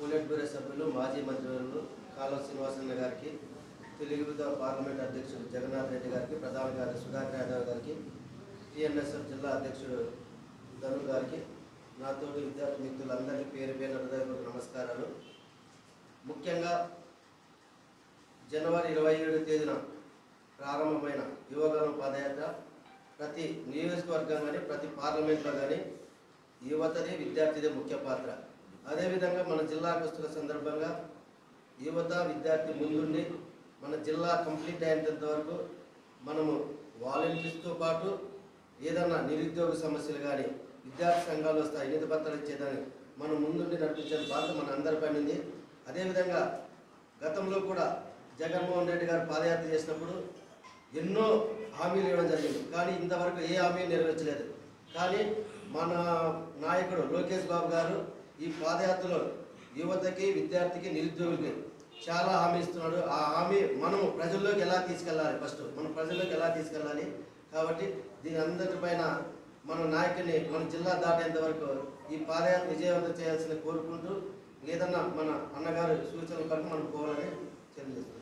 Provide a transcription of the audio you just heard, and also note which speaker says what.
Speaker 1: polit bureau సభ్యులు మాజీ మంత్రివర్యులు కాలువ శ్రీనివాసన్న గారికి తెలుగు యువత పార్లమెంట్ అధ్యక్షుడు జగన్నాథ్ రెడ్డి గారికి ప్రధాన కార్యదర్శి సుధాకర్ యాదవ్ గారికి టిఎన్ఎస్ఎఫ్ జిల్లా అధ్యక్షుడు ధను గారికి నాతోటి విద్యార్థి మిత్రులందరికీ పేరు పేరు హృదయపూర్వక నమస్కారాలు ముఖ్యంగా జనవరి ఇరవై ఏడు తేదీన ప్రారంభమైన యువగలం పాదయాత్ర ప్రతి నియోజకవర్గం కానీ ప్రతి పార్లమెంట్లో కానీ యువతది విద్యార్థిదే ముఖ్య పాత్ర అదేవిధంగా మన జిల్లాకు వస్తున్న సందర్భంగా యువత విద్యార్థి ముందుండి మన జిల్లా కంప్లీట్ అయ్యేంత వరకు మనము వాలంటీర్స్తో పాటు ఏదన్నా నిరుద్యోగ సమస్యలు కానీ విద్యార్థి సంఘాలు వస్తాయి ఎన్నిక పత్రాలు ఇచ్చేదాన్ని మనం ముందుండి నడిపించే బాధ్యత మన అందరిపైన ఉంది అదేవిధంగా గతంలో కూడా జగన్మోహన్ రెడ్డి గారు పాదయాత్ర చేసినప్పుడు ఎన్నో హామీలు ఇవ్వడం జరిగింది కానీ ఇంతవరకు ఏ హామీ నెరవేర్చలేదు కానీ మన నాయకుడు లోకేష్ బాబు గారు ఈ పాదయాత్రలో యువతకి విద్యార్థికి నిరుద్యోగులకి చాలా హామీ ఇస్తున్నాడు ఆ హామీ మనము ప్రజల్లోకి ఎలా తీసుకెళ్ళాలి ఫస్ట్ మనం ప్రజల్లోకి ఎలా తీసుకెళ్ళాలి కాబట్టి దీని అందరిపైన మన నాయకుని మన జిల్లా దాటేంత వరకు ఈ పాదయాత్ర విజయవంతం చేయాల్సిన కోరుకుంటూ ఏదన్నా మన అన్నగారు సూచనల కొరకు మనం పోవాలని తెలియజేస్తున్నాం